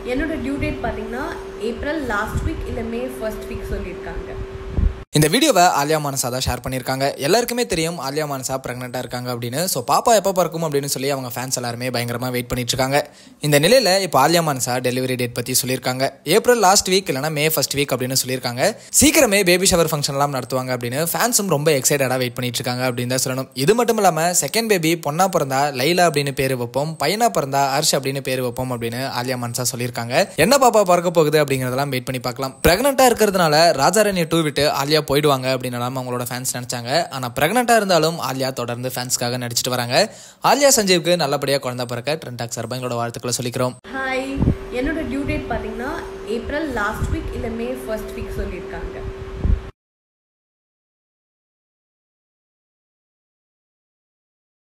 என்னோட due date பார்த்தீங்கன்னா April last week இல்லை மே ஃபர்ஸ்ட் வீக் சொல்லியிருக்காங்க இந்த வீடியோவை ஆலியா மானசா தான் ஷேர் பண்ணியிருக்காங்க எல்லாருக்குமே தெரியும் ஆலியா மானசா ப்ரெக்னெண்ட்டாக இருக்காங்க அப்படின்னு ஸோ பாப்பா எப்போ பிறக்கும் அப்படின்னு சொல்லி அவங்க ஃபேன்ஸ் எல்லாருமே பயங்கரமாக வெயிட் பண்ணிட்டு இருக்காங்க இந்த நிலையில் இப்போ ஆலியா மானசா டெலிவரி டேட் பற்றி சொல்லியிருக்காங்க ஏப்ரல் லாஸ்ட் வீக் இல்லைனா மே ஃபர்ஸ்ட் வீக் அப்படின்னு சொல்லியிருக்காங்க சீக்கிரமே பேபி ஷவர் ஃபங்க்ஷன்லாம் நடத்துவாங்க அப்படின்னு ஃபேன்ஸும் ரொம்ப எக்ஸைட்டடாக வெயிட் பண்ணிட்டு இருக்காங்க அப்படின்னு தான் சொல்லணும் இது மட்டும் இல்லாமல் செகண்ட் பேபி பொண்ணா பிறந்தா லைலா அப்படின்னு பேர் வைப்போம் பையனா பிறந்தா ஹர்ஷ் அப்படின்னு பேர் வைப்போம் அப்படின்னு ஆலியா மானசா சொல்லியிருக்காங்க என்ன பாப்பா பிறக்க போகுது அப்படிங்கிறதெல்லாம் வெயிட் பண்ணி பார்க்கலாம் ப்ரெக்னெண்ட்டாக இருக்கிறதுனால ராஜாராணி டூ விட்டு ஆலியா போயிடுவாங்க அப்படின்னு அவங்களோட ஃபேன்ஸ் நினச்சாங்க ஆனால் ப்ரெக்னெண்ட்டாக இருந்தாலும் ஆலியா தொடர்ந்து ஃபேன்ஸ்க்காக நடிச்சிட்டு வராங்க ஆலியா சஞ்சீவுக்கு நல்லபடியாக குழந்தை பிறக்க ட்ரெண்டாக் சார்பாக எங்களோட வாழ்த்துக்களை சொல்லிக்கிறோம் ஹாய் என்னோட டியூ டேட் பார்த்தீங்கன்னா ஏப்ரல் லாஸ்ட் வீக் இல்லை மே ஃபர்ஸ்ட் வீக் சொல்லியிருக்காங்க